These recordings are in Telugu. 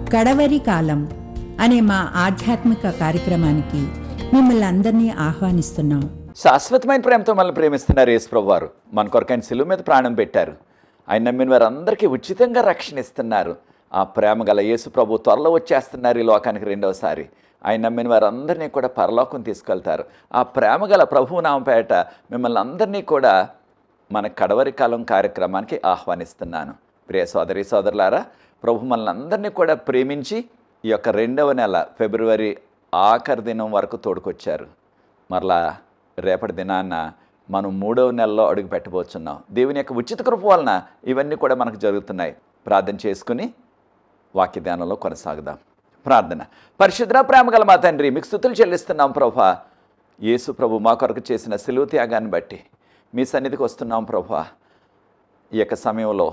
కడవరి కాలం అనే మా ఆధ్యాత్మిక కార్యక్రమానికి మిమ్మల్ని అందరినీ ఆహ్వానిస్తున్నాం శాశ్వతమైన ప్రేమతో మనల్ని ప్రేమిస్తున్నారు యేసుప్రభు వారు మన కొరకైన సిలువ మీద ప్రాణం పెట్టారు ఆయన నమ్మిన వారందరికీ ఉచితంగా రక్షణ ఇస్తున్నారు ఆ ప్రేమ గల యేసు ప్రభు త్వరలో వచ్చేస్తున్నారు ఈ లోకానికి రెండవసారి ఆయన నమ్మిన వారందరినీ కూడా పరలోకం తీసుకెళ్తారు ఆ ప్రేమ గల ప్రభు నామపేట మిమ్మల్ని అందరినీ కూడా మన కడవరి కాలం కార్యక్రమానికి ఆహ్వానిస్తున్నాను ప్రియ సోదరి సోదరులారా ప్రభు మనల్ని అందరినీ కూడా ప్రేమించి ఈ యొక్క రెండవ నెల ఫిబ్రవరి ఆఖరి దినం వరకు తోడుకొచ్చారు మరలా రేపటి దినాన్న మనం మూడవ నెలలో అడుగు పెట్టబోతున్నాం దేవుని యొక్క ఉచిత కృప వలన ఇవన్నీ కూడా మనకు జరుగుతున్నాయి ప్రార్థన చేసుకుని వాక్య ధ్యానంలో కొనసాగుదాం ప్రార్థన పరిశుద్ర ప్రేమ గల మా తండ్రి మీకు స్థుతులు చెల్లిస్తున్నాం ప్రభా యేసు ప్రభు మా కొరకు చేసిన సిలువ త్యాగాన్ని బట్టి మీ సన్నిధికి వస్తున్నాం ప్రభా ఈ యొక్క సమయంలో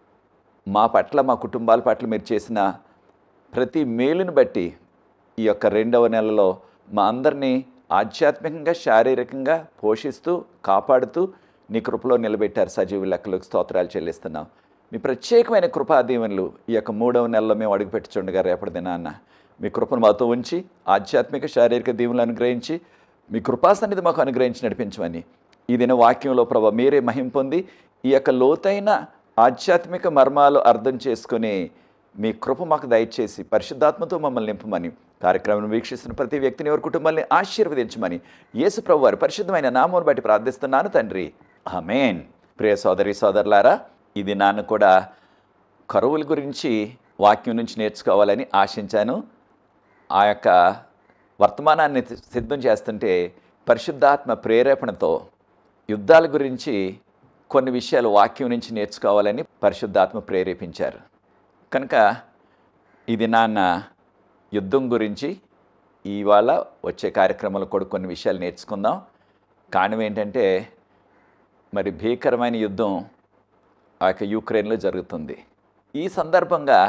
మా పట్ల మా కుటుంబాల పట్ల మీరు చేసిన ప్రతి మేలుని బట్టి ఈ యొక్క రెండవ నెలలో మా అందరినీ ఆధ్యాత్మికంగా శారీరకంగా పోషిస్తూ కాపాడుతూ నీ కృపలో నిలబెట్టారు సజీవ లెక్కలకు స్తోత్రాలు చెల్లిస్తున్నాం మీ ప్రత్యేకమైన కృపా దీవెనలు ఈ యొక్క మూడవ నెలలో మేము అడుగుపెట్టుచుండగా రేపటి దినాన్న మీ కృపను మాతో ఉంచి ఆధ్యాత్మిక శారీరక దీవులను అనుగ్రహించి మీ కృపా సన్నిధి మాకు అనుగ్రహించి నడిపించమని ఈ దిన వాక్యంలో ప్రభ మీరే మహిం పొంది ఈ యొక్క లోతైన ఆధ్యాత్మిక మర్మాలు అర్థం చేసుకుని మీ కృప మాకు దయచేసి పరిశుద్ధాత్మతో మమ్మల్ని నింపమని కార్యక్రమం వీక్షిస్తున్న ప్రతి వ్యక్తిని ఎవరి కుటుంబాన్ని ఆశీర్వదించమని యేసు ప్రభు వారి పరిశుద్ధమైన నామం బట్టి ప్రార్థిస్తున్నాను తండ్రి ఆమేన్ ప్రియ సోదరి సోదరులారా ఇది నాన్న కూడా కరువుల గురించి వాక్యం నుంచి నేర్చుకోవాలని ఆశించాను ఆ యొక్క వర్తమానాన్ని సిద్ధం చేస్తుంటే పరిశుద్ధాత్మ ప్రేరేపణతో యుద్ధాల గురించి కొన్ని విషయాలు వాక్యం నుంచి నేర్చుకోవాలని పరిశుద్ధాత్మ ప్రేరేపించారు కనుక ఇది నాన్న యుద్ధం గురించి ఇవాళ వచ్చే కార్యక్రమంలో కూడా కొన్ని విషయాలు నేర్చుకుందాం కారణం ఏంటంటే మరి భీకరమైన యుద్ధం ఆ యొక్క యూక్రెయిన్లో జరుగుతుంది ఈ సందర్భంగా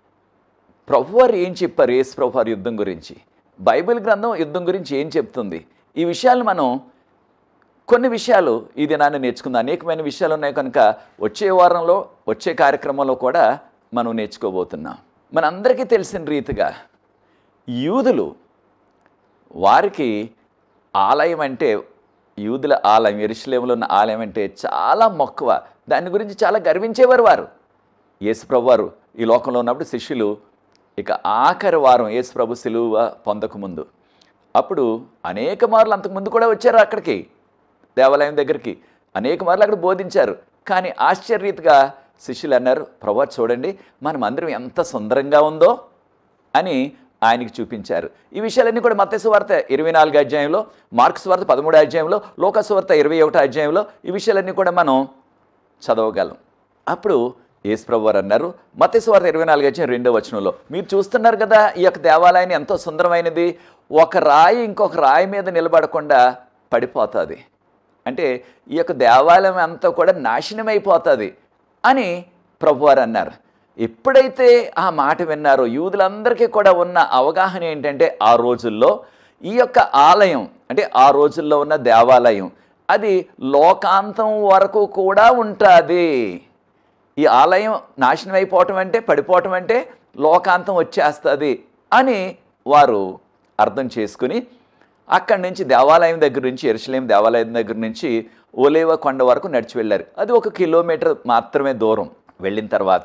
ప్రభువారు ఏం చెప్పారు యేసు ప్రభువారు యుద్ధం గురించి బైబిల్ గ్రంథం యుద్ధం గురించి ఏం చెప్తుంది ఈ విషయాలు మనం కొన్ని విషయాలు ఈ దినాన్ని నేర్చుకుందాం అనేకమైన విషయాలు ఉన్నాయి కనుక వచ్చే వారంలో వచ్చే కార్యక్రమంలో కూడా మనం నేర్చుకోబోతున్నాం మనందరికీ తెలిసిన రీతిగా యూదులు వారికి ఆలయం అంటే యూదుల ఆలయం ఎరుషలేములో ఉన్న ఆలయం అంటే చాలా మక్కువ దాని గురించి చాలా గర్వించేవారు వారు యేసుప్రభు వారు ఈ లోకంలో ఉన్నప్పుడు శిష్యులు ఇక ఆఖరి వారం యేసుప్రభు సిలువ పొందకముందు అప్పుడు అనేక మార్లు అంతకుముందు కూడా వచ్చారు అక్కడికి దేవాలయం దగ్గరికి అనేక మార్లు అక్కడ బోధించారు కానీ ఆశ్చర్యరీతిగా శిష్యులు అన్నారు ప్రభా చూడండి మన మందిరం ఎంత సుందరంగా ఉందో అని ఆయనకి చూపించారు ఈ విషయాలన్నీ కూడా మత్స్సు వార్త ఇరవై నాలుగు అధ్యాయంలో మార్క్స్ వార్త పదమూడు అధ్యాయంలో లోకస్ వార్త ఇరవై ఒకటో అధ్యాయంలో ఈ విషయాలన్నీ కూడా మనం చదవగలం అప్పుడు యేసుప్రభు వారు అన్నారు మత్స్సు వార్త ఇరవై నాలుగు అధ్యాయం రెండో వచనంలో మీరు చూస్తున్నారు కదా ఈ యొక్క దేవాలయాన్ని ఎంతో సుందరమైనది ఒక రాయి ఇంకొక రాయి మీద నిలబడకుండా పడిపోతుంది అంటే ఈ యొక్క దేవాలయం అంతా కూడా నాశనమైపోతుంది అని ప్రభువారు అన్నారు ఎప్పుడైతే ఆ మాట విన్నారో యూదులందరికీ కూడా ఉన్న అవగాహన ఏంటంటే ఆ రోజుల్లో ఈ యొక్క ఆలయం అంటే ఆ రోజుల్లో ఉన్న దేవాలయం అది లోకాంతం వరకు కూడా ఉంటుంది ఈ ఆలయం నాశనం అయిపోవటం అంటే పడిపోవటం అంటే లోకాంతం వచ్చేస్తుంది అని వారు అర్థం చేసుకుని అక్కడి నుంచి దేవాలయం దగ్గర నుంచి ఎరుసలేం దేవాలయం దగ్గర నుంచి ఓలేవ కొండ వరకు నడిచి వెళ్ళారు అది ఒక కిలోమీటర్ మాత్రమే దూరం వెళ్ళిన తర్వాత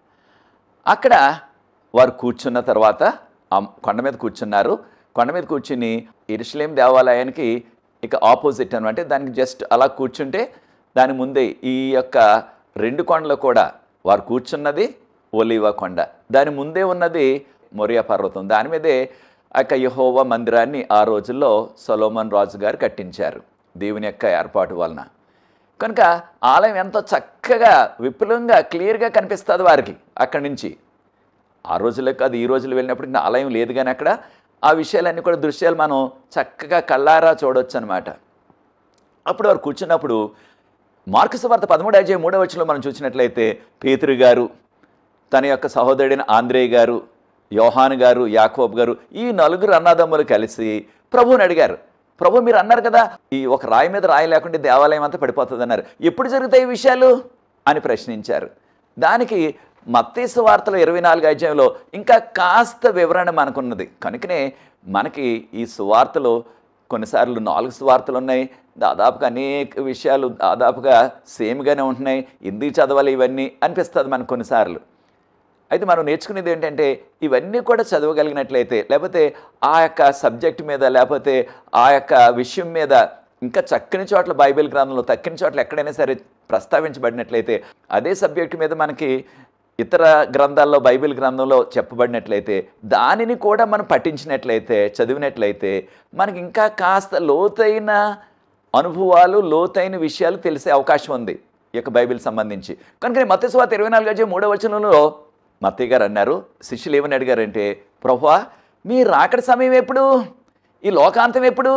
అక్కడ వారు కూర్చున్న తర్వాత ఆ కొండ మీద కూర్చున్నారు కొండ మీద కూర్చుని ఎరుసలేం దేవాలయానికి ఇక ఆపోజిట్ అనమాట అంటే దానికి జస్ట్ అలా కూర్చుంటే దాని ముందే ఈ యొక్క రెండు కొండలు కూడా వారు కూర్చున్నది ఒలివ కొండ దాని ముందే ఉన్నది మొరియా పర్వతం దాని మీదే ఆ యొక్క యహోవా మందిరాన్ని ఆ రోజుల్లో సొలోమన్ రాజు గారు కట్టించారు దేవుని యొక్క ఏర్పాటు వలన కనుక ఆలయం ఎంతో చక్కగా విపులంగా క్లియర్గా కనిపిస్తుంది వారికి అక్కడి నుంచి ఆ రోజుల్లో కాదు ఈ రోజులు వెళ్ళినప్పుడు ఇంకా ఆలయం లేదు కానీ అక్కడ ఆ విషయాలన్నీ కూడా దృశ్యాలు మనం చక్కగా కళ్ళారా చూడొచ్చు అనమాట అప్పుడు వారు కూర్చున్నప్పుడు మార్కస్ వార్త పదమూడు అధ్యాయం మూడవ వచ్చంలో మనం చూసినట్లయితే పేతురు గారు తన యొక్క సహోదరుడైన ఆంధ్రేయ గారు యోహాన్ గారు యాకోబ్ గారు ఈ నలుగురు అన్నదమ్ములు కలిసి ప్రభువుని అడిగారు ప్రభు మీరు అన్నారు కదా ఈ ఒక రాయి మీద రాయి లేకుంటే దేవాలయం అంతా పడిపోతుంది అన్నారు ఎప్పుడు జరుగుతాయి ఈ విషయాలు అని ప్రశ్నించారు దానికి మత్తీసు వార్తలు ఇరవై నాలుగు అధ్యాయంలో ఇంకా కాస్త వివరణ మనకున్నది కనుకనే మనకి ఈ సువార్తలు కొన్నిసార్లు నాలుగు సువార్తలు ఉన్నాయి దాదాపుగా అనేక విషయాలు దాదాపుగా సేమ్గానే ఉంటున్నాయి ఎందుకు చదవాలి ఇవన్నీ అనిపిస్తుంది మనకు కొన్నిసార్లు అయితే మనం నేర్చుకునేది ఏంటంటే ఇవన్నీ కూడా చదవగలిగినట్లయితే లేకపోతే ఆ యొక్క సబ్జెక్ట్ మీద లేకపోతే ఆ యొక్క విషయం మీద ఇంకా చక్కని చోట్ల బైబిల్ గ్రంథంలో తక్కిన చోట్ల ఎక్కడైనా సరే ప్రస్తావించబడినట్లయితే అదే సబ్జెక్ట్ మీద మనకి ఇతర గ్రంథాల్లో బైబిల్ గ్రంథంలో చెప్పబడినట్లయితే దానిని కూడా మనం పఠించినట్లయితే చదివినట్లయితే మనకి ఇంకా కాస్త లోతైన అనుభవాలు లోతైన విషయాలు తెలిసే అవకాశం ఉంది ఈ యొక్క బైబిల్ సంబంధించి కనుక మత్స్యవాత ఇరవై నాలుగు అధ్యాయం మూడో వచనంలో మత్తయ్య గారు అన్నారు శిష్యులు ఏమని అడిగారంటే ప్రభువా మీ రాకడ సమయం ఎప్పుడు ఈ లోకాంతం ఎప్పుడు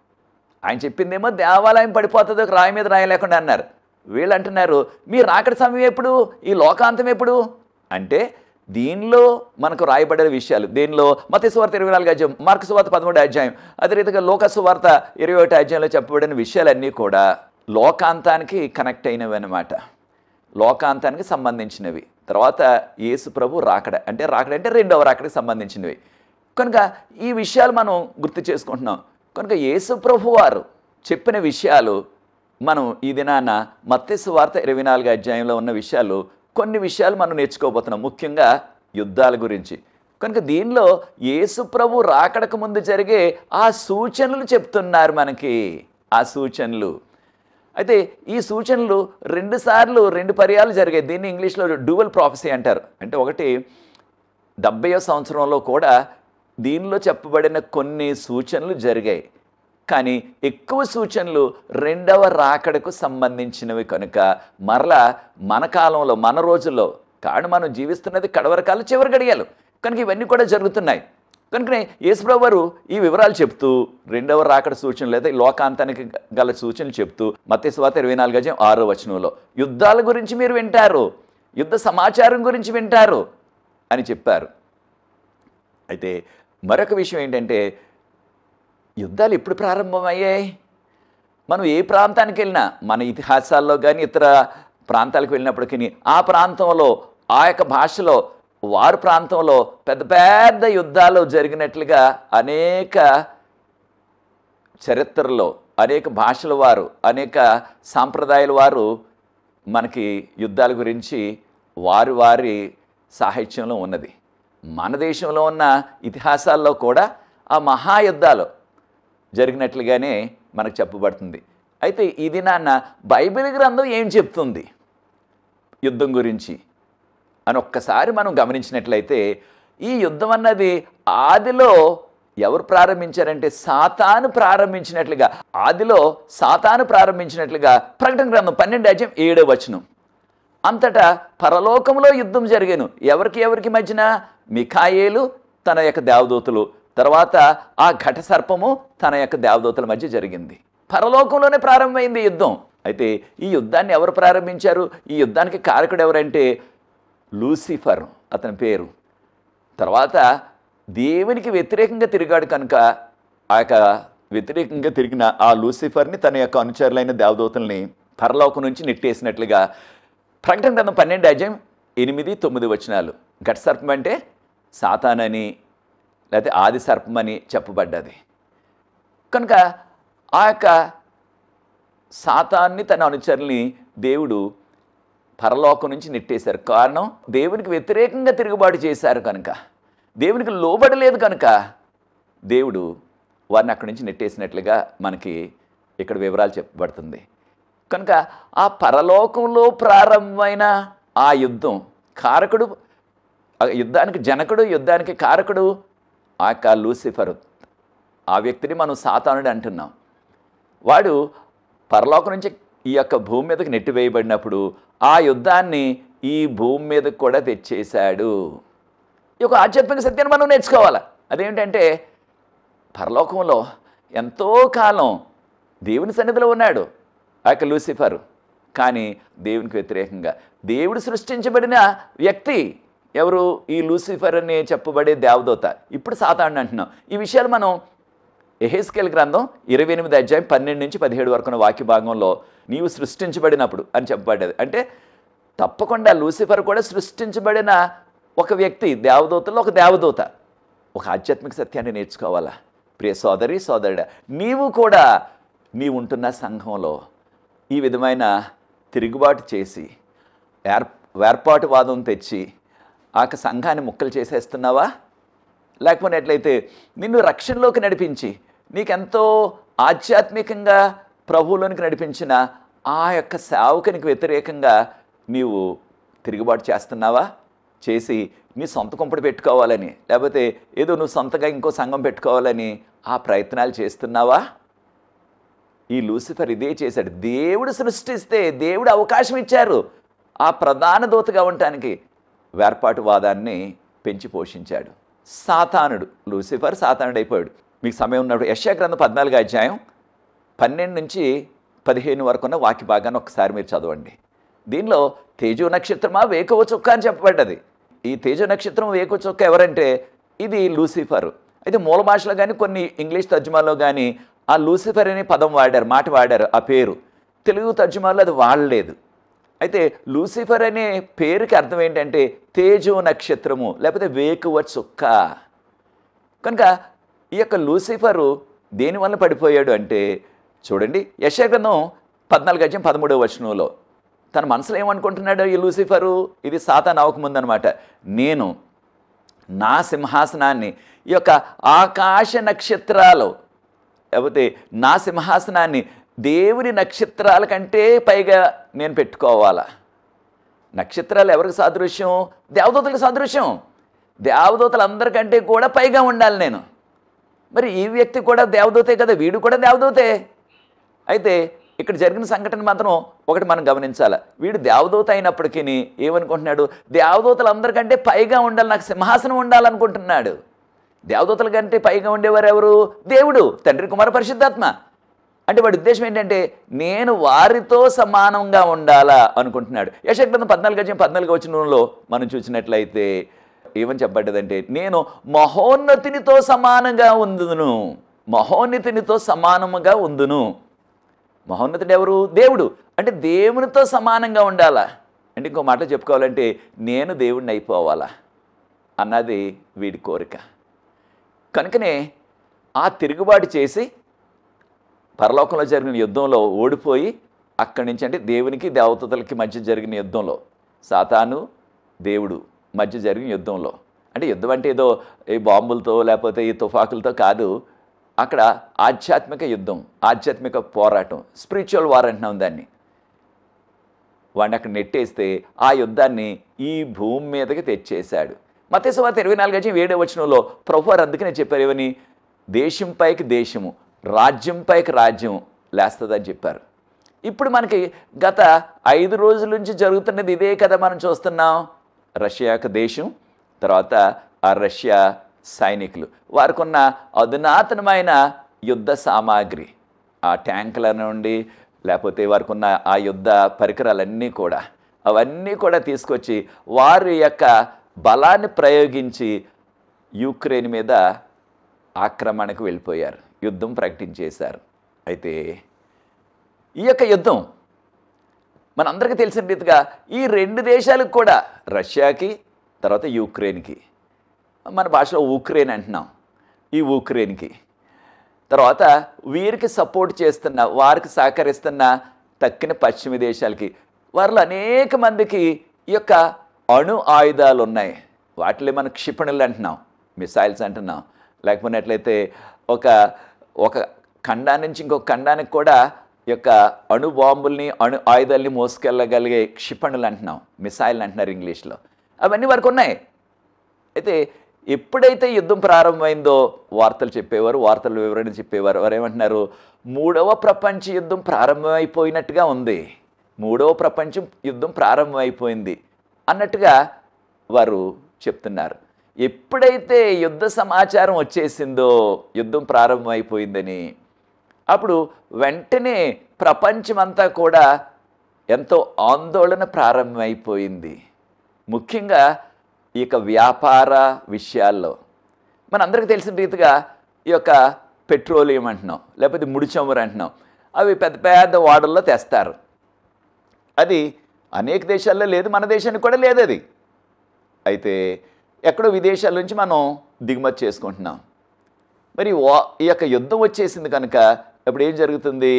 ఆయన చెప్పిందేమో దేవాలయం పడిపోతుంది ఒక రాయి మీద రాయి లేకుండా అన్నారు వీళ్ళు అంటున్నారు మీ రాకడ సమయం ఎప్పుడు ఈ లోకాంతం ఎప్పుడు అంటే దీనిలో మనకు రాయబడిన విషయాలు దీనిలో మత సువార్త ఇరవై నాలుగు అధ్యాయం మార్కు సువార్త పదమూడు అధ్యాయం అదే రీతిగా లోక సువార్త ఇరవై ఒకటి అధ్యాయంలో చెప్పబడిన విషయాలన్నీ కూడా లోకాంతానికి కనెక్ట్ అయినవి అన్నమాట లోకాంతానికి సంబంధించినవి తర్వాత యేసు ప్రభు రాకడ అంటే రాకడ అంటే రెండవ రాకడకి సంబంధించినవి కనుక ఈ విషయాలు మనం గుర్తు చేసుకుంటున్నాం కనుక యేసు ప్రభు వారు చెప్పిన విషయాలు మనం ఈ దినాన మత్తెసు వార్త ఇరవై నాలుగు అధ్యాయంలో ఉన్న విషయాలు కొన్ని విషయాలు మనం నేర్చుకోబోతున్నాం ముఖ్యంగా యుద్ధాల గురించి కనుక దీనిలో యేసు ప్రభు రాకడకు ముందు జరిగే ఆ సూచనలు చెప్తున్నారు మనకి ఆ సూచనలు అయితే ఈ సూచనలు రెండు సార్లు రెండు పర్యాలు జరిగాయి దీన్ని ఇంగ్లీష్లో డ్యూవల్ ప్రాఫెసీ అంటారు అంటే ఒకటి డెబ్బయో సంవత్సరంలో కూడా దీనిలో చెప్పబడిన కొన్ని సూచనలు జరిగాయి కానీ ఎక్కువ సూచనలు రెండవ రాకడకు సంబంధించినవి కనుక మరలా మన కాలంలో మన రోజుల్లో కాడు మనం జీవిస్తున్నది కడవరకాలు చివరి గడియాలు కనుక ఇవన్నీ కూడా జరుగుతున్నాయి కనుకనే యేసుప్రభు వారు ఈ వివరాలు చెప్తూ రెండవ రాకడ సూచనలు లేదా ఈ లోకాంతానికి గల సూచనలు చెప్తూ మత్స్యవాత ఇరవై నాలుగు అధ్యాయం ఆరో వచనంలో యుద్ధాల గురించి మీరు వింటారు యుద్ధ సమాచారం గురించి వింటారు అని చెప్పారు అయితే మరొక విషయం ఏంటంటే యుద్ధాలు ఎప్పుడు ప్రారంభమయ్యాయి మనం ఏ ప్రాంతానికి వెళ్ళినా మన ఇతిహాసాల్లో కానీ ఇతర ప్రాంతాలకు వెళ్ళినప్పటికీ ఆ ప్రాంతంలో ఆ యొక్క భాషలో వారి ప్రాంతంలో పెద్ద పెద్ద యుద్ధాలు జరిగినట్లుగా అనేక చరిత్రలో అనేక భాషల వారు అనేక సాంప్రదాయాల వారు మనకి యుద్ధాల గురించి వారి వారి సాహిత్యంలో ఉన్నది మన దేశంలో ఉన్న ఇతిహాసాల్లో కూడా ఆ మహాయుద్ధాలు జరిగినట్లుగానే మనకు చెప్పబడుతుంది అయితే ఈ దినాన్న బైబిల్ గ్రంథం ఏం చెప్తుంది యుద్ధం గురించి అని ఒక్కసారి మనం గమనించినట్లయితే ఈ యుద్ధం అన్నది ఆదిలో ఎవరు ప్రారంభించారంటే సాతాను ప్రారంభించినట్లుగా ఆదిలో సాతాను ప్రారంభించినట్లుగా ప్రకటన గ్రంథం పన్నెండు అధ్యాయం ఏడో వచనం అంతటా పరలోకంలో యుద్ధం జరిగాను ఎవరికి ఎవరికి మధ్యన మిఖాయేలు తన యొక్క దేవదూతలు తర్వాత ఆ ఘట సర్పము తన యొక్క దేవదూతల మధ్య జరిగింది పరలోకంలోనే ప్రారంభమైంది ఈ యుద్ధం అయితే ఈ యుద్ధాన్ని ఎవరు ప్రారంభించారు ఈ యుద్ధానికి కారకుడు ఎవరంటే లూసిఫర్ అతని పేరు తర్వాత దేవునికి వ్యతిరేకంగా తిరిగాడు కనుక ఆ యొక్క వ్యతిరేకంగా తిరిగిన ఆ లూసిఫర్ని తన యొక్క అనుచరులైన దేవదూతల్ని పరలోకం నుంచి నెట్టేసినట్లుగా ప్రకటన గ్రంథం పన్నెండు అధ్యాయం ఎనిమిది తొమ్మిది వచనాలు ఘట సర్పం అంటే సాతానని లేకపోతే ఆది సర్పం అని చెప్పబడ్డది కనుక ఆ యొక్క సాతాన్ని తన అనుచరుల్ని దేవుడు పరలోకం నుంచి నెట్టేశారు కారణం దేవునికి వ్యతిరేకంగా తిరుగుబాటు చేశారు కనుక దేవునికి లోబడలేదు కనుక దేవుడు వారిని అక్కడి నుంచి నెట్టేసినట్లుగా మనకి ఇక్కడ వివరాలు చెప్పబడుతుంది కనుక ఆ పరలోకంలో ప్రారంభమైన ఆ యుద్ధం కారకుడు ఆ యుద్ధానికి జనకుడు యుద్ధానికి కారకుడు ఆ యొక్క లూసిఫర్ ఆ వ్యక్తిని మనం సాతానుడు అంటున్నాం వాడు పరలోకం నుంచి ఈ యొక్క భూమి మీదకి నెట్టివేయబడినప్పుడు ఆ యుద్ధాన్ని ఈ భూమి మీదకి కూడా తెచ్చేశాడు ఈ యొక్క ఆధ్యాత్మిక సత్యాన్ని మనం నేర్చుకోవాలి అదేంటంటే పరలోకంలో ఎంతో కాలం దేవుని సన్నిధిలో ఉన్నాడు ఆ యొక్క లూసిఫర్ కానీ దేవునికి వ్యతిరేకంగా దేవుడు సృష్టించబడిన వ్యక్తి ఎవరు ఈ లూసిఫర్ అని చెప్పబడే దేవదూత ఇప్పుడు సాతాను అంటున్నాం ఈ విషయాలు మనం ఎహెస్కేల్ గ్రంథం ఇరవై ఎనిమిది అధ్యాయం పన్నెండు నుంచి పదిహేడు వరకు ఉన్న వాక్య భాగంలో నీవు సృష్టించబడినప్పుడు అని చెప్పబడ్డది అంటే తప్పకుండా లూసిఫర్ కూడా సృష్టించబడిన ఒక వ్యక్తి దేవదూతలో ఒక దేవదూత ఒక ఆధ్యాత్మిక సత్యాన్ని నేర్చుకోవాలా ప్రియ సోదరి సోదరుడా నీవు కూడా నీ ఉంటున్న సంఘంలో ఈ విధమైన తిరుగుబాటు చేసి ఏర్ వేర్పాటువాదం తెచ్చి ఆ యొక్క సంఘాన్ని ముక్కలు చేసేస్తున్నావా లేకపోయినట్లయితే నిన్ను రక్షణలోకి నడిపించి నీకెంతో ఆధ్యాత్మికంగా ప్రభువులోనికి నడిపించిన ఆ యొక్క సేవకునికి వ్యతిరేకంగా నీవు తిరుగుబాటు చేస్తున్నావా చేసి నీ సొంత కుంపడి పెట్టుకోవాలని లేకపోతే ఏదో నువ్వు సొంతగా ఇంకో సంఘం పెట్టుకోవాలని ఆ ప్రయత్నాలు చేస్తున్నావా ఈ లూసిఫర్ ఇదే చేశాడు దేవుడు సృష్టిస్తే దేవుడు అవకాశం ఇచ్చారు ఆ ప్రధాన దూతగా ఉండటానికి వేర్పాటువాదాన్ని పెంచి పోషించాడు సాతానుడు లూసిఫర్ సాతానుడు అయిపోయాడు మీకు సమయం ఉన్నప్పుడు యశా గ్రంథం పద్నాలుగు అధ్యాయం పన్నెండు నుంచి పదిహేను వరకు ఉన్న వాక్య భాగాన్ని ఒకసారి మీరు చదవండి దీనిలో తేజో నక్షత్రమా వేకువ చుక్క అని చెప్పబడ్డది ఈ తేజో నక్షత్రం వేకువ చుక్క ఎవరంటే ఇది లూసిఫర్ అయితే మూల భాషలో కానీ కొన్ని ఇంగ్లీష్ తర్జుమాలో కానీ ఆ లూసిఫర్ అనే పదం వాడారు మాట వాడారు ఆ పేరు తెలుగు తర్జుమాలో అది వాడలేదు అయితే లూసిఫర్ అనే పేరుకి అర్థం ఏంటంటే తేజో నక్షత్రము లేకపోతే వేకువ చుక్క కనుక ఈ యొక్క లూసిఫరు దేనివల్ల పడిపోయాడు అంటే చూడండి యశాగ్రంథం పద్నాలుగు అధ్యాయం పదమూడవ వచనంలో తన మనసులో ఏమనుకుంటున్నాడు ఈ లూసిఫరు ఇది సాతాన్ అవ్వకముందనమాట నేను నా సింహాసనాన్ని ఈ యొక్క ఆకాశ నక్షత్రాలు లేకపోతే నా సింహాసనాన్ని దేవుని నక్షత్రాల కంటే పైగా నేను పెట్టుకోవాలా నక్షత్రాలు ఎవరికి సాదృశ్యం దేవదూతలకు సాదృశ్యం దేవదూతలందరికంటే కూడా పైగా ఉండాలి నేను మరి ఈ వ్యక్తి కూడా దేవదూతే కదా వీడు కూడా దేవదూతే అయితే ఇక్కడ జరిగిన సంఘటన మాత్రం ఒకటి మనం గమనించాలి వీడు దేవదూత అయినప్పటికీ ఏమనుకుంటున్నాడు దేవదూతలందరికంటే పైగా ఉండాలి నాకు సింహాసనం ఉండాలనుకుంటున్నాడు దేవదూతల కంటే పైగా ఉండేవారు ఎవరు దేవుడు తండ్రి కుమార పరిశుద్ధాత్మ అంటే వాడి ఉద్దేశం ఏంటంటే నేను వారితో సమానంగా ఉండాలా అనుకుంటున్నాడు యశగ్రంథం పద్నాలుగు అధ్యాయం పద్నాలుగు వచనంలో మనం చూసినట్లయితే ఏమని చెప్పబడ్డదంటే నేను మహోన్నతినితో సమానంగా ఉందును మహోన్నతినితో సమానముగా ఉందును మహోన్నతుడు ఎవరు దేవుడు అంటే దేవునితో సమానంగా ఉండాలా అంటే ఇంకో మాట చెప్పుకోవాలంటే నేను దేవుడిని అయిపోవాలా అన్నది వీడి కోరిక కనుకనే ఆ తిరుగుబాటు చేసి పరలోకంలో జరిగిన యుద్ధంలో ఓడిపోయి అక్కడి నుంచి అంటే దేవునికి దేవతలకి మధ్య జరిగిన యుద్ధంలో సాతాను దేవుడు మధ్య జరిగిన యుద్ధంలో అంటే యుద్ధం అంటే ఏదో ఈ బాంబులతో లేకపోతే ఈ తుఫాకులతో కాదు అక్కడ ఆధ్యాత్మిక యుద్ధం ఆధ్యాత్మిక పోరాటం స్పిరిచువల్ వార్ అంటున్నాం దాన్ని వాడిని అక్కడ నెట్టేస్తే ఆ యుద్ధాన్ని ఈ భూమి మీదకి తెచ్చేశాడు మతేశ్వాత ఇరవై నాలుగు అధ్యాయం ఏడో వచనంలో ప్రభు వారు అందుకనే చెప్పారు ఏమని దేశం పైకి దేశము రాజ్యం పైకి రాజ్యం లేస్తుందని చెప్పారు ఇప్పుడు మనకి గత ఐదు రోజుల నుంచి జరుగుతున్నది ఇదే కదా మనం చూస్తున్నాం రష్యా యొక్క దేశం తర్వాత ఆ రష్యా సైనికులు వారికి ఉన్న అధునాతనమైన యుద్ధ సామాగ్రి ఆ ట్యాంకుల నుండి లేకపోతే వారికి ఉన్న ఆ యుద్ధ పరికరాలన్నీ కూడా అవన్నీ కూడా తీసుకొచ్చి వారి యొక్క బలాన్ని ప్రయోగించి యూక్రెయిన్ మీద ఆక్రమణకు వెళ్ళిపోయారు యుద్ధం ప్రకటించేశారు అయితే ఈ యొక్క యుద్ధం మనందరికీ తెలిసిన రీతిగా ఈ రెండు దేశాలకు కూడా రష్యాకి తర్వాత యూక్రెయిన్కి మన భాషలో ఉక్రెయిన్ అంటున్నాం ఈ ఉక్రెయిన్కి తర్వాత వీరికి సపోర్ట్ చేస్తున్న వారికి సహకరిస్తున్న తక్కిన పశ్చిమ దేశాలకి వారిలో అనేక మందికి ఈ యొక్క అణు ఆయుధాలు ఉన్నాయి వాటిలో మనం క్షిపణులు అంటున్నాం మిసైల్స్ అంటున్నాం లేకపోయినట్లయితే ఒక ఒక ఖండా నుంచి ఇంకొక ఖండానికి కూడా ఈ యొక్క అణు బాంబుల్ని అణు ఆయుధాలని మోసుకెళ్ళగలిగే క్షిపణులు అంటున్నాం మిసైల్ అంటున్నారు ఇంగ్లీష్లో అవన్నీ వరకు ఉన్నాయి అయితే ఎప్పుడైతే యుద్ధం ప్రారంభమైందో వార్తలు చెప్పేవారు వార్తల వివరణ చెప్పేవారు వారు ఏమంటున్నారు మూడవ ప్రపంచ యుద్ధం ప్రారంభమైపోయినట్టుగా ఉంది మూడవ ప్రపంచం యుద్ధం ప్రారంభమైపోయింది అన్నట్టుగా వారు చెప్తున్నారు ఎప్పుడైతే యుద్ధ సమాచారం వచ్చేసిందో యుద్ధం ప్రారంభమైపోయిందని అప్పుడు వెంటనే ప్రపంచమంతా కూడా ఎంతో ఆందోళన ప్రారంభమైపోయింది ముఖ్యంగా ఈ యొక్క వ్యాపార విషయాల్లో మనందరికీ తెలిసిన రీతిగా ఈ యొక్క పెట్రోలియం అంటున్నాం లేకపోతే ముడి చమురు అంటున్నాం అవి పెద్ద పెద్ద ఓడల్లో తెస్తారు అది అనేక దేశాల్లో లేదు మన దేశానికి కూడా లేదు అది అయితే ఎక్కడో విదేశాల నుంచి మనం దిగుమతి చేసుకుంటున్నాం మరి వా- ఈ యొక్క యుద్ధం వచ్చేసింది కనుక ఇప్పుడు ఏం జరుగుతుంది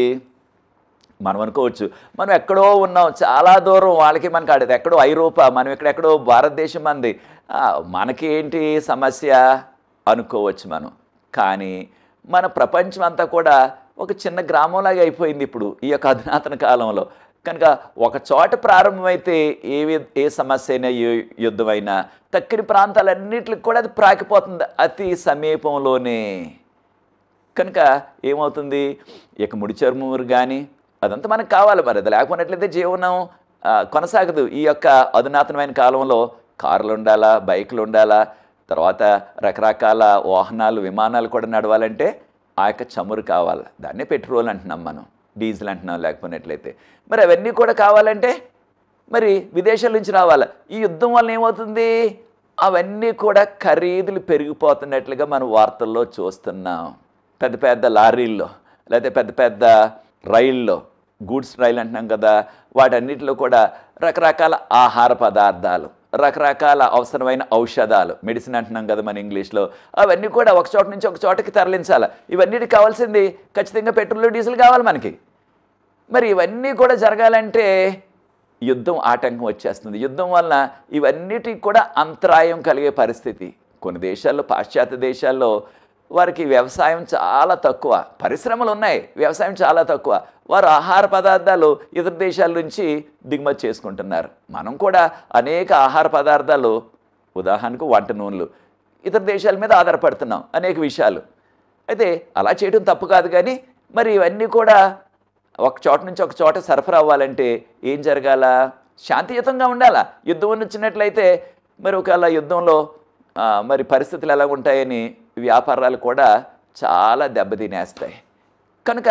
మనం అనుకోవచ్చు మనం ఎక్కడో ఉన్నాం చాలా దూరం వాళ్ళకి మనకి ఆడేది ఎక్కడో ఐరోపా మనం ఎక్కడెక్కడో భారతదేశం మంది ఆ, మనకి ఏంటి సమస్య అనుకోవచ్చు మనం కానీ మన ప్రపంచం అంతా కూడా ఒక చిన్న గ్రామంలాగా అయిపోయింది ఇప్పుడు ఈ యొక్క అధునాతన కాలంలో కనుక ఒక చోట ప్రారంభమైతే ఏ వి- ఏ సమస్య అయినా ఏ యుద్ధమైనా తక్కిన ప్రాంతాలన్నింటికి కూడా అది ప్రాకిపోతుంది అతి సమీపంలోనే కనుక ఏమవుతుంది ఇక ముడి చర్మూరు కానీ అదంతా మనకు కావాలి మరి అది లేకపోయినట్లయితే జీవనం ఆ, కొనసాగదు ఈ యొక్క అధునాతనమైన కాలంలో కార్లు ఉండాలా బైకులు ఉండాలా తర్వాత రకరకాల వాహనాలు విమానాలు కూడా నడవాలంటే ఆ యొక్క చమురు కావాలి దాన్నే పెట్రోల్ అంటున్నాం మనం డీజిల్ అంటున్నాం లేకపోయినట్లయితే మరి అవన్నీ కూడా కావాలంటే మరి విదేశాల నుంచి రావాలి ఈ యుద్ధం వల్ల ఏమవుతుంది అవన్నీ కూడా ఖరీదులు పెరిగిపోతున్నట్లుగా మనం వార్తల్లో చూస్తున్నాం పెద్ద పెద్ద లారీల్లో లేకపోతే పెద్ద పెద్ద రైల్లో గూడ్స్ రైలు అంటున్నాం కదా వాటన్నిటిలో కూడా రకరకాల ఆహార పదార్థాలు రకరకాల అవసరమైన ఔషధాలు మెడిసిన్ అంటున్నాం కదా మన ఇంగ్లీష్లో అవన్నీ కూడా ఒక చోట నుంచి ఒక చోటకి తరలించాలి ఇవన్నిటికి కావాల్సింది ఖచ్చితంగా పెట్రోల్ డీజిల్ కావాలి మనకి మరి ఇవన్నీ కూడా జరగాలంటే యుద్ధం ఆటంకం వచ్చేస్తుంది యుద్ధం వలన ఇవన్నిటికి కూడా అంతరాయం కలిగే పరిస్థితి కొన్ని దేశాల్లో పాశ్చాత్య దేశాల్లో వారికి వ్యవసాయం చాలా తక్కువ పరిశ్రమలు ఉన్నాయి వ్యవసాయం చాలా తక్కువ వారు ఆహార పదార్థాలు ఇతర దేశాల నుంచి దిగుమతి చేసుకుంటున్నారు మనం కూడా అనేక ఆహార పదార్థాలు ఉదాహరణకు వంట నూనెలు ఇతర దేశాల మీద ఆధారపడుతున్నాం అనేక విషయాలు అయితే అలా చేయడం తప్పు కాదు కానీ మరి ఇవన్నీ కూడా ఒక చోట నుంచి ఒక చోట సరఫరా అవ్వాలంటే ఏం జరగాల శాంతియుతంగా ఉండాలా యుద్ధం వచ్చినట్లయితే మరి ఒకవేళ యుద్ధంలో ఆ, మరి పరిస్థితులు ఎలా ఉంటాయని వ్యాపారాలు కూడా చాలా దెబ్బతినేస్తాయి కనుక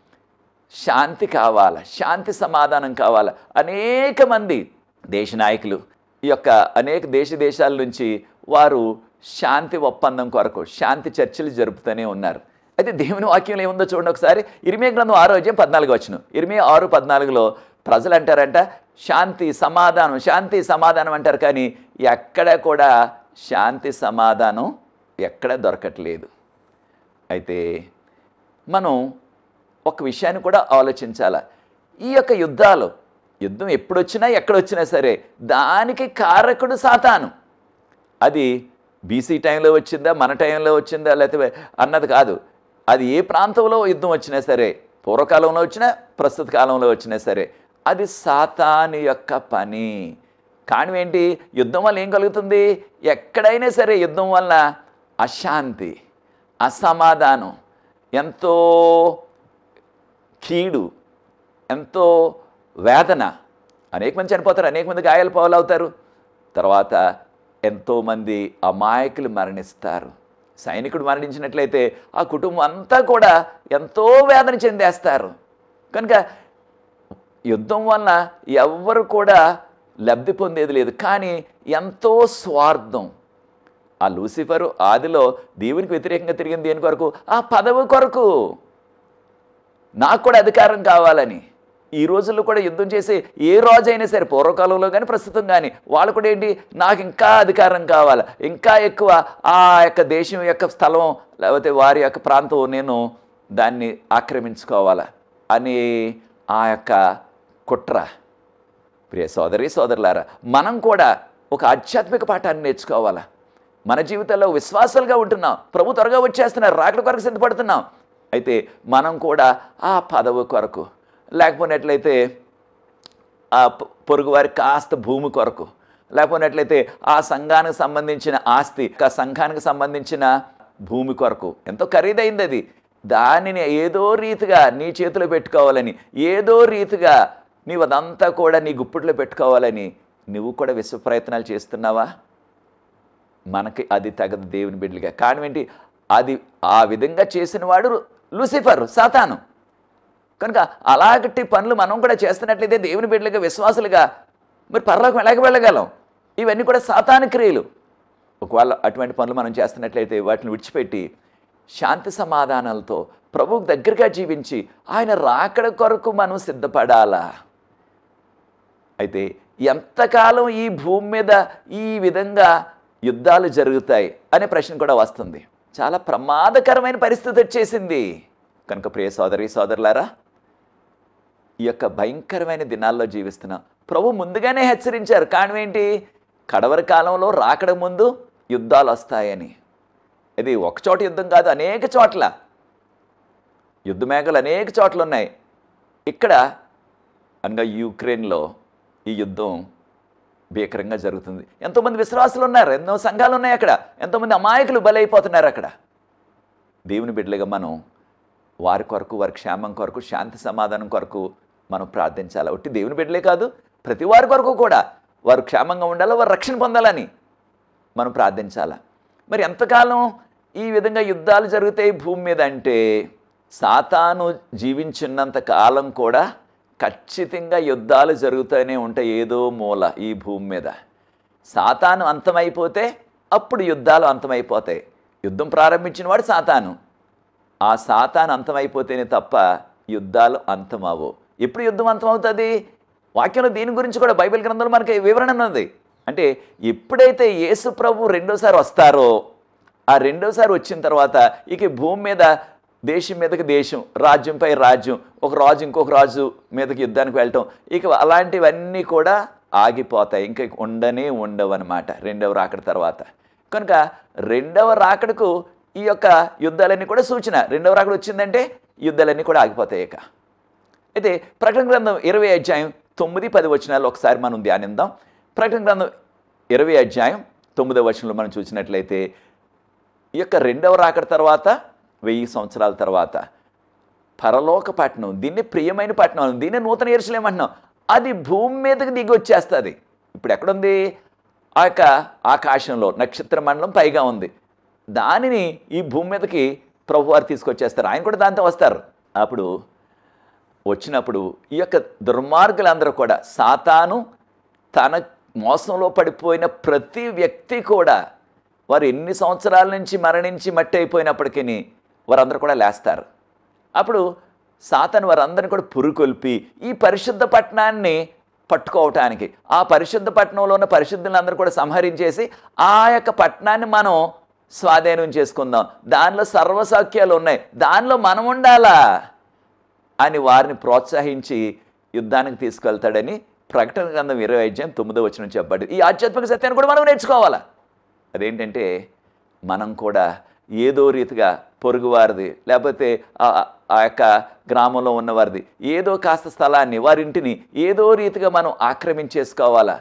శాంతి కావాల శాంతి సమాధానం కావాల అనేక మంది దేశ నాయకులు ఈ యొక్క అనేక దేశ దేశాల నుంచి వారు శాంతి ఒప్పందం కొరకు శాంతి చర్చలు జరుపుతూనే ఉన్నారు అయితే దేవుని వాక్యంలో ఏముందో చూడండి ఒకసారి ఇరిమే గ్రంథం ఆరో అధ్యాయం పద్నాలుగు వచ్చిన ఇరిమే ఆరు పద్నాలుగులో ప్రజలు అంటారంట శాంతి సమాధానం శాంతి సమాధానం అంటారు కానీ ఎక్కడ కూడా శాంతి సమాధానం ఎక్కడ దొరకట్లేదు అయితే మనం ఒక విషయాన్ని కూడా ఆలోచించాల ఈ యొక్క యుద్ధాలు యుద్ధం ఎప్పుడొచ్చినా ఎక్కడొచ్చినా సరే దానికి కారకుడు సాతాను అది బీసీ టైంలో వచ్చిందా మన టైంలో వచ్చిందా లేకపోతే అన్నది కాదు అది ఏ ప్రాంతంలో యుద్ధం వచ్చినా సరే పూర్వకాలంలో వచ్చినా ప్రస్తుత కాలంలో వచ్చినా సరే అది సాతాను యొక్క పని కానీ ఏంటి యుద్ధం వల్ల ఏం కలుగుతుంది ఎక్కడైనా సరే యుద్ధం వల్ల అశాంతి అసమాధానం ఎంతో కీడు ఎంతో వేదన అనేక మంది చనిపోతారు అనేక మంది గాయాలు పాలవుతారు తర్వాత ఎంతోమంది అమాయకులు మరణిస్తారు సైనికుడు మరణించినట్లయితే ఆ కుటుంబం అంతా కూడా ఎంతో వేదన చెందేస్తారు కనుక యుద్ధం వలన ఎవ్వరు కూడా లబ్ధి పొందేది లేదు కానీ ఎంతో స్వార్థం ఆ లూసిఫరు ఆదిలో దేవునికి వ్యతిరేకంగా తిరిగింది దేని కొరకు ఆ పదవి కొరకు నాకు కూడా అధికారం కావాలని ఈ రోజుల్లో కూడా యుద్ధం చేసి ఏ రోజైనా సరే పూర్వకాలంలో కానీ ప్రస్తుతం కానీ వాళ్ళు కూడా ఏంటి నాకు ఇంకా అధికారం కావాలి ఇంకా ఎక్కువ ఆ యొక్క దేశం యొక్క స్థలం లేకపోతే వారి యొక్క ప్రాంతం నేను దాన్ని ఆక్రమించుకోవాలా అని ఆ యొక్క కుట్ర ప్రియ సోదరి సోదరులారా మనం కూడా ఒక ఆధ్యాత్మిక పాఠాన్ని నేర్చుకోవాలా మన జీవితంలో విశ్వాసాలుగా ఉంటున్నాం ప్రభు త్వరగా వచ్చేస్తున్నారు రాకడ కొరకు సిద్ధపడుతున్నాం అయితే మనం కూడా ఆ పదవి కొరకు లేకపోయినట్లయితే ఆ పొ- పొరుగువారి కాస్త భూమి కొరకు లేకపోయినట్లయితే ఆ సంఘానికి సంబంధించిన ఆస్తి ఆ సంఘానికి సంబంధించిన భూమి కొరకు ఎంతో ఖరీదైంది అది దానిని ఏదో రీతిగా నీ చేతిలో పెట్టుకోవాలని ఏదో రీతిగా నీవు అదంతా కూడా నీ గుప్పిట్లో పెట్టుకోవాలని నువ్వు కూడా విశ్వ ప్రయత్నాలు చేస్తున్నావా మనకి అది తగదు దేవుని బిడ్డలుగా కారణం ఏంటి అది ఆ విధంగా చేసిన వాడు లూసిఫర్ సాతాను కనుక అలాంటి పనులు మనం కూడా చేస్తున్నట్లయితే దేవుని బిడ్డలుగా విశ్వాసులుగా మరి పరలోకం ఎలాగ వెళ్ళగలం ఇవన్నీ కూడా సాతాను క్రియలు ఒకవేళ అటువంటి పనులు మనం చేస్తున్నట్లయితే వాటిని విడిచిపెట్టి శాంతి సమాధానాలతో ప్రభువుకు దగ్గరగా జీవించి ఆయన రాకడ కొరకు మనం సిద్ధపడాలా అయితే ఎంతకాలం ఈ భూమి మీద ఈ విధంగా యుద్ధాలు జరుగుతాయి అనే ప్రశ్న కూడా వస్తుంది చాలా ప్రమాదకరమైన పరిస్థితి వచ్చేసింది కనుక ప్రియ సోదరి సోదరులారా ఈ యొక్క భయంకరమైన దినాల్లో జీవిస్తున్నాం ప్రభు ముందుగానే హెచ్చరించారు కారణం ఏంటి కడవరి కాలంలో రాకడ ముందు యుద్ధాలు వస్తాయని ఇది ఒక చోట యుద్ధం కాదు అనేక చోట్ల యుద్ధ మేఘలు అనేక చోట్ల ఉన్నాయి ఇక్కడ అనగా యూక్రెయిన్లో ఈ యుద్ధం భీకరంగా జరుగుతుంది ఎంతోమంది విశ్వాసులు ఉన్నారు ఎన్నో సంఘాలు ఉన్నాయి అక్కడ ఎంతోమంది అమాయకులు బలైపోతున్నారు అక్కడ దేవుని బిడ్డలుగా మనం వారి కొరకు వారి క్షేమం కొరకు శాంతి సమాధానం కొరకు మనం ప్రార్థించాలి ఒట్టి దేవుని బిడ్డలే కాదు ప్రతి వారి కొరకు కూడా వారు క్షేమంగా ఉండాలి వారు రక్షణ పొందాలని మనం ప్రార్థించాలా మరి ఎంతకాలం ఈ విధంగా యుద్ధాలు జరుగుతాయి భూమి మీద అంటే సాతాను జీవించినంత కాలం కూడా ఖచ్చితంగా యుద్ధాలు జరుగుతూనే ఉంటాయి ఏదో మూల ఈ భూమి మీద సాతాను అంతమైపోతే అప్పుడు యుద్ధాలు అంతమైపోతాయి యుద్ధం ప్రారంభించిన వాడు సాతాను ఆ సాతాను అంతమైపోతేనే తప్ప యుద్ధాలు అంతమవు ఎప్పుడు యుద్ధం అంతమవుతుంది వాక్యంలో దీని గురించి కూడా బైబిల్ గ్రంథంలో మనకి వివరణ ఉన్నది అంటే ఎప్పుడైతే యేసు ప్రభు రెండోసారి వస్తారో ఆ రెండోసారి వచ్చిన తర్వాత ఇక ఈ భూమి మీద దేశం మీదకి దేశం రాజ్యంపై రాజ్యం ఒక రాజు ఇంకొక రాజు మీదకి యుద్ధానికి వెళ్ళటం ఇక అలాంటివన్నీ కూడా ఆగిపోతాయి ఇంకా ఉండనే ఉండవు అనమాట రెండవ రాకడ తర్వాత కనుక రెండవ రాకడకు ఈ యొక్క యుద్ధాలన్నీ కూడా సూచన రెండవ రాకడ వచ్చిందంటే యుద్ధాలన్నీ కూడా ఆగిపోతాయి ఇక అయితే ప్రకటన గ్రంథం ఇరవై అధ్యాయం తొమ్మిది పది వచనాలు ఒకసారి మనం ధ్యానిద్దాం ప్రకటన గ్రంథం ఇరవై అధ్యాయం తొమ్మిదవ వచనంలో మనం చూసినట్లయితే ఈ యొక్క రెండవ రాకడ తర్వాత వెయ్యి సంవత్సరాల తర్వాత పరలోక పట్టణం దీన్ని ప్రియమైన పట్టణం దీన్ని నూతన ఎరుసలేమంటున్నాం అది భూమి మీదకి దిగి వచ్చేస్తుంది ఇప్పుడు ఎక్కడుంది ఆ యొక్క ఆకాశంలో నక్షత్ర మండలం పైగా ఉంది దానిని ఈ భూమి మీదకి ప్రభువారు తీసుకొచ్చేస్తారు ఆయన కూడా దాంతో వస్తారు అప్పుడు వచ్చినప్పుడు ఈ యొక్క దుర్మార్గులందరూ కూడా సాతాను తన మోసంలో పడిపోయిన ప్రతి వ్యక్తి కూడా వారు ఎన్ని సంవత్సరాల నుంచి మరణించి మట్టి అయిపోయినప్పటికీ వారందరూ కూడా లేస్తారు అప్పుడు సాతాను వారందరిని కూడా పురుకొల్పి ఈ పరిశుద్ధ పట్టణాన్ని పట్టుకోవటానికి ఆ పరిశుద్ధ పట్టణంలో ఉన్న పరిశుద్ధులందరూ కూడా సంహరించేసి ఆ యొక్క పట్టణాన్ని మనం స్వాధీనం చేసుకుందాం దానిలో సర్వసౌఖ్యాలు ఉన్నాయి దానిలో మనం ఉండాలా అని వారిని ప్రోత్సహించి యుద్ధానికి తీసుకెళ్తాడని ప్రకటన గ్రంథం ఇరవై అధ్యాయం తొమ్మిదో వచ్చిన చెప్పబడి ఈ ఆధ్యాత్మిక సత్యాన్ని కూడా మనం నేర్చుకోవాలా అదేంటంటే మనం కూడా ఏదో రీతిగా పొరుగువారిది లేకపోతే ఆ- ఆ యొక్క గ్రామంలో ఉన్నవారిది ఏదో కాస్త స్థలాన్ని వారింటిని ఏదో రీతిగా మనం ఆక్రమించేసుకోవాలా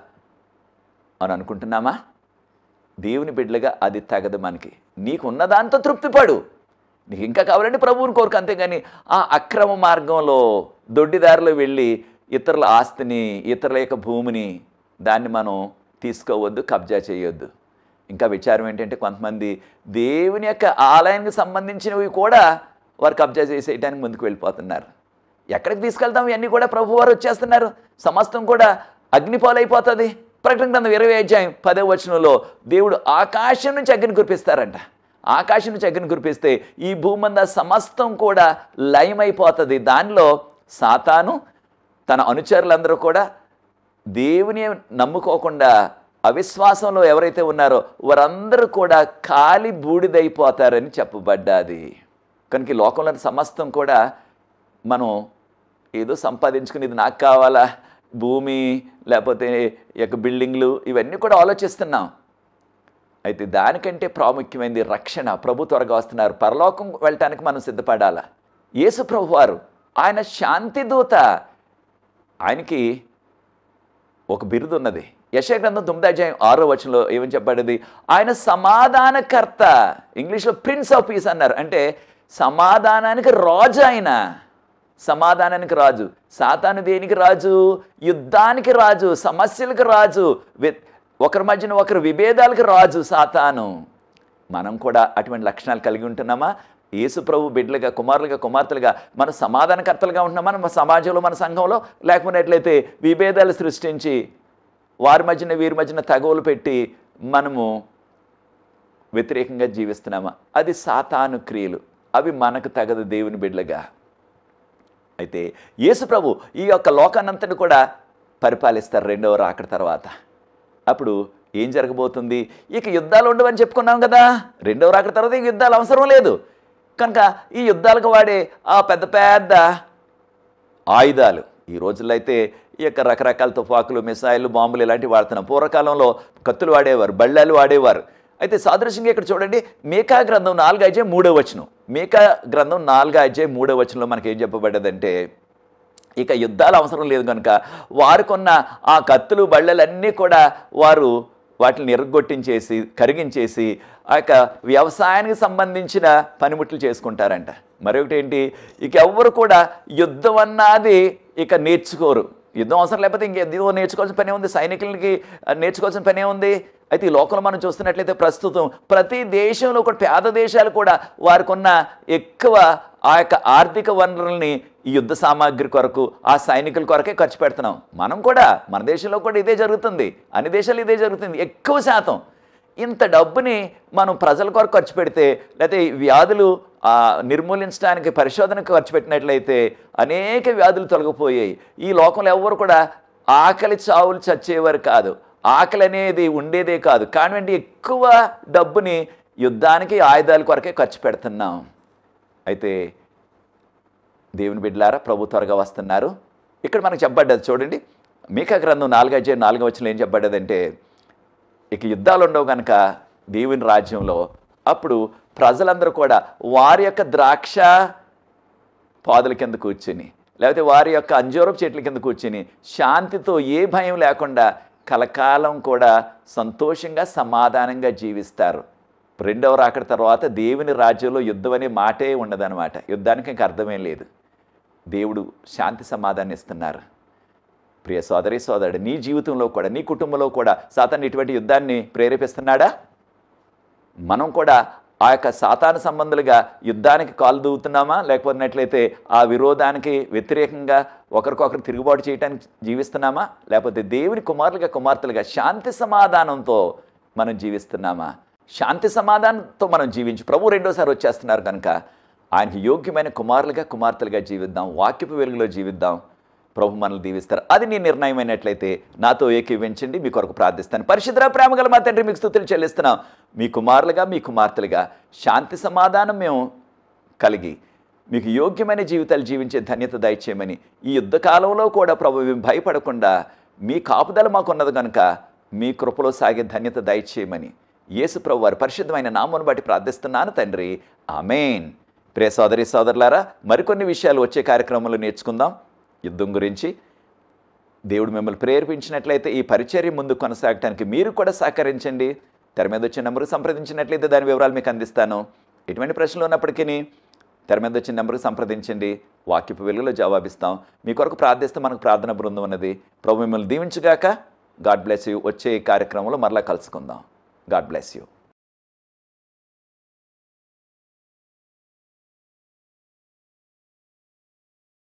అని అనుకుంటున్నామా దేవుని బిడ్డలుగా అది తగదు మనకి నీకున్న దాంతో తృప్తిపడు నీకు ఇంకా కావాలంటే ప్రభువుని కోరుకు అంతేగాని ఆ అక్రమ మార్గంలో దొడ్డిదారిలో వెళ్ళి ఇతరుల ఆస్తిని ఇతరుల యొక్క భూమిని దాన్ని మనం తీసుకోవద్దు కబ్జా చేయొద్దు ఇంకా విచారం ఏంటంటే కొంతమంది దేవుని యొక్క ఆలయానికి సంబంధించినవి కూడా వారు కబ్జా చేసేయడానికి ముందుకు వెళ్ళిపోతున్నారు ఎక్కడికి తీసుకెళ్తాం ఇవన్నీ కూడా ప్రభు వారు వచ్చేస్తున్నారు సమస్తం కూడా అగ్నిపాలైపోతుంది ప్రకటన గ్రంథం ఇరవై అధ్యాయం పదవ వచనంలో దేవుడు ఆకాశం నుంచి అగ్ని కురిపిస్తారంట ఆకాశం నుంచి అగ్ని కురిపిస్తే ఈ భూమంద సమస్తం కూడా లయమైపోతుంది దానిలో సాతాను తన అనుచరులందరూ కూడా దేవుని నమ్ముకోకుండా అవిశ్వాసంలో ఎవరైతే ఉన్నారో వారందరూ కూడా కాలి బూడిదైపోతారని చెప్పబడ్డాది కనుక ఈ లోకంలోని సమస్తం కూడా మనం ఏదో సంపాదించుకుని ఇది నాకు కావాలా భూమి లేకపోతే ఈ యొక్క బిల్డింగ్లు ఇవన్నీ కూడా ఆలోచిస్తున్నాం అయితే దానికంటే ప్రాముఖ్యమైనది రక్షణ ప్రభు త్వరగా వస్తున్నారు పరలోకం వెళ్ళటానికి మనం సిద్ధపడాలా యేసు ప్రభు వారు ఆయన శాంతి దూత ఆయనకి ఒక బిరుదు ఉన్నది యశయ గ్రంథం తొమ్మిది అధ్యాయం ఆరో వచనంలో ఏమని చెప్పబడింది ఆయన సమాధానకర్త ఇంగ్లీష్లో ప్రిన్స్ ఆఫ్ పీస్ అన్నారు అంటే సమాధానానికి రాజు ఆయన సమాధానానికి రాజు సాతాను దేనికి రాజు యుద్ధానికి రాజు సమస్యలకు రాజు వి- ఒకరి మధ్యన ఒకరు విభేదాలకు రాజు సాతాను మనం కూడా అటువంటి లక్షణాలు కలిగి ఉంటున్నామా యేసు ప్రభు బిడ్డలుగా కుమారులుగా కుమార్తెలుగా మన సమాధానకర్తలుగా ఉంటున్నామా మన సమాజంలో మన సంఘంలో లేకపోయినట్లయితే విభేదాలు సృష్టించి వారి మధ్యన వీరి మధ్యన తగవులు పెట్టి మనము వ్యతిరేకంగా జీవిస్తున్నామా అది సాతాను క్రియలు అవి మనకు తగదు దేవుని బిడ్డలుగా అయితే యేసు ప్రభు ఈ యొక్క లోకాన్నంతటి కూడా పరిపాలిస్తారు రెండవ రాకడ తర్వాత అప్పుడు ఏం జరగబోతుంది ఇక యుద్ధాలు ఉండవని చెప్పుకున్నాం కదా రెండవ రాకడ తర్వాత ఇక యుద్ధాలు అవసరం లేదు కనుక ఈ యుద్ధాలకు వాడే ఆ పెద్ద పెద్ద ఆయుధాలు ఈ రోజుల్లో అయితే ఈ యొక్క రకరకాల తుపాకులు మిసైళ్ళు బాంబులు ఇలాంటివి వాడుతున్నాం పూర్వకాలంలో కత్తులు వాడేవారు బళ్ళాలు వాడేవారు అయితే సాదృశ్యంగా ఇక్కడ చూడండి మేకా గ్రంథం నాలుగు అధ్యాయం మూడో వచనం మేకా గ్రంథం నాలుగు అధ్యాయం మూడో వచనంలో మనకి ఏం చెప్పబడ్డదంటే ఇక యుద్ధాలు అవసరం లేదు కనుక వారికున్న ఆ కత్తులు బళ్ళలన్నీ కూడా వారు వాటిని నిర్గొట్టించేసి కరిగించేసి ఆ యొక్క వ్యవసాయానికి సంబంధించిన పనిముట్లు చేసుకుంటారంట మరొకటి ఏంటి ఇక ఎవ్వరు కూడా యుద్ధం అన్నది ఇక నేర్చుకోరు యుద్ధం అవసరం లేకపోతే ఇంకేదో నేర్చుకోవాల్సిన పనే ఉంది సైనికులకి నేర్చుకోవాల్సిన పనే ఉంది అయితే ఈ లోకంలో మనం చూస్తున్నట్లయితే ప్రస్తుతం ప్రతి దేశంలో కూడా పేద దేశాలు కూడా వారికి ఉన్న ఎక్కువ ఆ యొక్క ఆర్థిక వనరుల్ని ఈ యుద్ధ సామాగ్రి కొరకు ఆ సైనికుల కొరకే ఖర్చు పెడుతున్నాం మనం కూడా మన దేశంలో కూడా ఇదే జరుగుతుంది అన్ని దేశాలు ఇదే జరుగుతుంది ఎక్కువ శాతం ఇంత డబ్బుని మనం ప్రజల కొరకు ఖర్చు పెడితే లేకపోతే ఈ వ్యాధులు ఆ, నిర్మూలించడానికి పరిశోధనకు ఖర్చు పెట్టినట్లయితే అనేక వ్యాధులు తొలగిపోయాయి ఈ లోకంలో ఎవరు కూడా ఆకలి చావులు చచ్చేవారు కాదు ఆకలి అనేది ఉండేదే కాదు కానీ ఎక్కువ డబ్బుని యుద్ధానికి ఆయుధాల కొరకే ఖర్చు పెడుతున్నాం అయితే దేవుని బిడ్డలారా ప్రభు త్వరగా వస్తున్నారు ఇక్కడ మనకు చెప్పబడ్డది చూడండి మీకా గ్రంథం నాలుగు అధ్యాయం నాలుగో వచ్చిన ఏం చెప్పబడ్డదంటే ఇక యుద్ధాలు ఉండవు కనుక దేవుని రాజ్యంలో అప్పుడు ప్రజలందరూ కూడా వారి యొక్క ద్రాక్ష పాదుల కింద కూర్చుని లేకపోతే వారి యొక్క అంజూరపు చెట్ల కింద కూర్చుని శాంతితో ఏ భయం లేకుండా కలకాలం కూడా సంతోషంగా సమాధానంగా జీవిస్తారు రెండవ రాకడ తర్వాత దేవుని రాజ్యంలో యుద్ధం అనే మాటే ఉండదన్నమాట యుద్ధానికి ఇంక అర్థమేం లేదు దేవుడు శాంతి సమాధానం ఇస్తున్నారు ప్రియ సోదరి సోదరుడు నీ జీవితంలో కూడా నీ కుటుంబంలో కూడా సాతాన్ని ఇటువంటి యుద్ధాన్ని ప్రేరేపిస్తున్నాడా మనం కూడా ఆ యొక్క సాతాను సంబంధులుగా యుద్ధానికి కాలు దూవుతున్నామా లేకపోయినట్లయితే ఆ విరోధానికి వ్యతిరేకంగా ఒకరికొకరు తిరుగుబాటు చేయడానికి జీవిస్తున్నామా లేకపోతే దేవుని కుమారులుగా కుమార్తెలుగా శాంతి సమాధానంతో మనం జీవిస్తున్నామా శాంతి సమాధానంతో మనం జీవించి ప్రభు రెండోసారి వచ్చేస్తున్నారు కనుక ఆయనకి యోగ్యమైన కుమారులుగా కుమార్తెలుగా జీవిద్దాం వాక్యపు వెలుగులో జీవిద్దాం ప్రభు మనల్ని దీవిస్తారు అది నీ నిర్ణయమైనట్లయితే నాతో ఏకీవించండి మీ కొరకు ప్రార్థిస్తాను పరిశుద్ధ ప్రేమ గల మా తండ్రి మీకు స్థుతులు చెల్లిస్తున్నాం మీ కుమారులుగా మీ కుమార్తెలుగా శాంతి సమాధానం మేము కలిగి మీకు యోగ్యమైన జీవితాలు జీవించే ధన్యత దయచేయమని ఈ యుద్ధ కాలంలో కూడా ప్రభు మేము భయపడకుండా మీ కాపుదల మాకున్నది కనుక మీ కృపలో సాగే ధన్యత దయచేయమని యేసు ప్రభు వారి పరిశుద్ధమైన నామను బట్టి ప్రార్థిస్తున్నాను తండ్రి ఆమెన్ ప్రియ సోదరి సోదరులారా మరికొన్ని విషయాలు వచ్చే కార్యక్రమంలో నేర్చుకుందాం యుద్ధం గురించి దేవుడు మిమ్మల్ని ప్రేరేపించినట్లయితే ఈ పరిచర్య ముందు కొనసాగటానికి మీరు కూడా సహకరించండి తెర మీద వచ్చిన నెంబర్కి సంప్రదించినట్లయితే దాని వివరాలు మీకు అందిస్తాను ఎటువంటి ప్రశ్నలు ఉన్నప్పటికీ తెర మీద వచ్చిన నెంబర్కి సంప్రదించండి వాక్యపు వెలుగులో జవాబిస్తాం మీ కొరకు ప్రార్థిస్తే మనకు ప్రార్థన బృందం ఉన్నది ప్రభు మిమ్మల్ని దీవించుగాక గాడ్ బ్లెస్ యూ వచ్చే ఈ కార్యక్రమంలో మరలా కలుసుకుందాం గాడ్ బ్లెస్ యూ